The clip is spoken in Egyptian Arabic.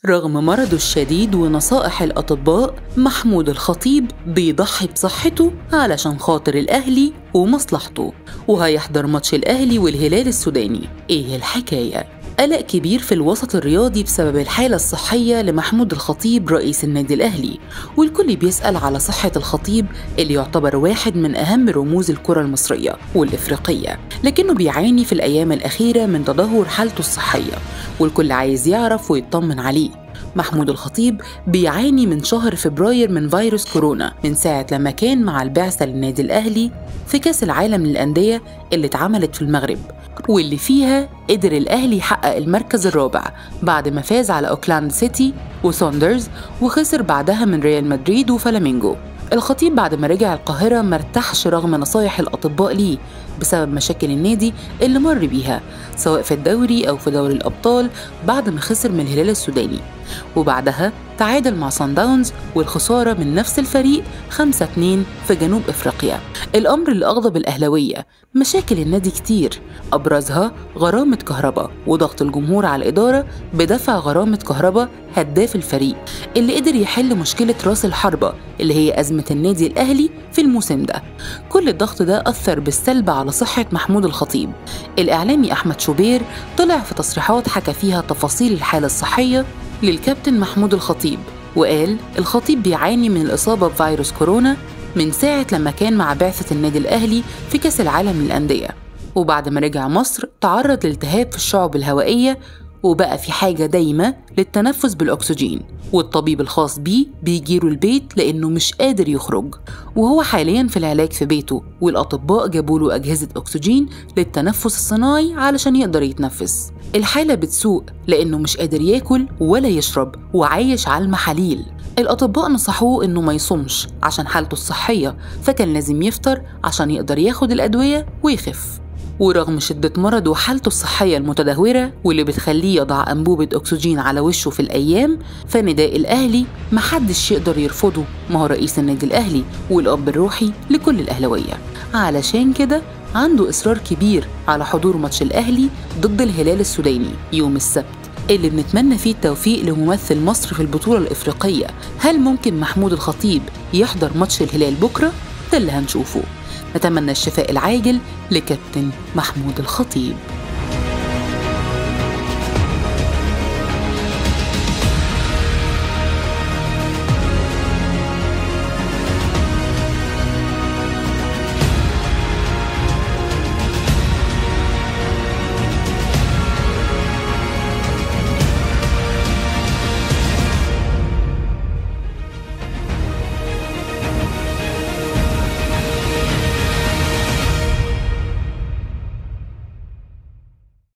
رغم مرضه الشديد ونصائح الأطباء محمود الخطيب بيضحي بصحته علشان خاطر الأهلي ومصلحته وهيحضر ماتش الأهلي والهلال السوداني إيه الحكاية؟ قلق كبير في الوسط الرياضي بسبب الحالة الصحية لمحمود الخطيب رئيس النادي الأهلي والكل بيسأل على صحة الخطيب اللي يعتبر واحد من أهم رموز الكرة المصرية والإفريقية لكنه بيعاني في الأيام الأخيرة من تدهور حالته الصحية والكل عايز يعرف ويطمن عليه محمود الخطيب بيعاني من شهر فبراير من فيروس كورونا من ساعة لما كان مع البعثة للنادي الأهلي في كأس العالم للأندية اللي اتعملت في المغرب واللي فيها قدر الأهلي يحقق المركز الرابع بعد ما فاز على أوكلاند سيتي وثوندرز وخسر بعدها من ريال مدريد وفلامينجو الخطيب بعد ما رجع القاهرة مرتاحش رغم نصايح الأطباء ليه بسبب مشاكل النادي اللي مر بيها سواء في الدوري أو في دوري الأبطال بعد ما خسر من الهلال السوداني وبعدها تعادل مع سان داونز والخسارة من نفس الفريق 5-2 في جنوب إفريقيا الأمر اللي أغضب الأهلوية مشاكل النادي كتير أبرزها غرامة كهرباء وضغط الجمهور على الإدارة بدفع غرامة كهرباء هداف الفريق اللي قدر يحل مشكلة راس الحربة اللي هي أزمة النادي الأهلي في الموسم ده كل الضغط ده أثر بالسلب على صحة محمود الخطيب الإعلامي أحمد شوبير طلع في تصريحات حكى فيها تفاصيل الحالة الصحية للكابتن محمود الخطيب وقال الخطيب بيعاني من الإصابة بفيروس كورونا من ساعة لما كان مع بعثة النادي الأهلي في كأس العالم للأندية وبعد ما رجع مصر تعرض لالتهاب في الشعب الهوائية وبقى في حاجة دايمة للتنفس بالأكسجين والطبيب الخاص بيه بيجيله البيت لأنه مش قادر يخرج وهو حاليا في العلاج في بيته والأطباء جابوا له أجهزة أكسجين للتنفس الصناعي علشان يقدر يتنفس الحالة بتسوء لأنه مش قادر ياكل ولا يشرب وعايش على المحاليل الأطباء نصحوه إنه ما يصومش عشان حالته الصحية فكان لازم يفطر عشان يقدر ياخد الأدوية ويخف ورغم شدة مرضه وحالته الصحية المتدهورة واللي بتخليه يضع أنبوبة أكسجين على وشه في الأيام فنداء الأهلي محدش يقدر يرفضه ما هو رئيس النادي الأهلي والأب الروحي لكل الأهلوية علشان كده عنده إصرار كبير على حضور ماتش الأهلي ضد الهلال السوداني يوم السبت اللي بنتمنى فيه التوفيق لممثل مصر في البطولة الإفريقية هل ممكن محمود الخطيب يحضر ماتش الهلال بكرة؟ ده اللي هنشوفه نتمنى الشفاء العاجل لكابتن محمود الخطيب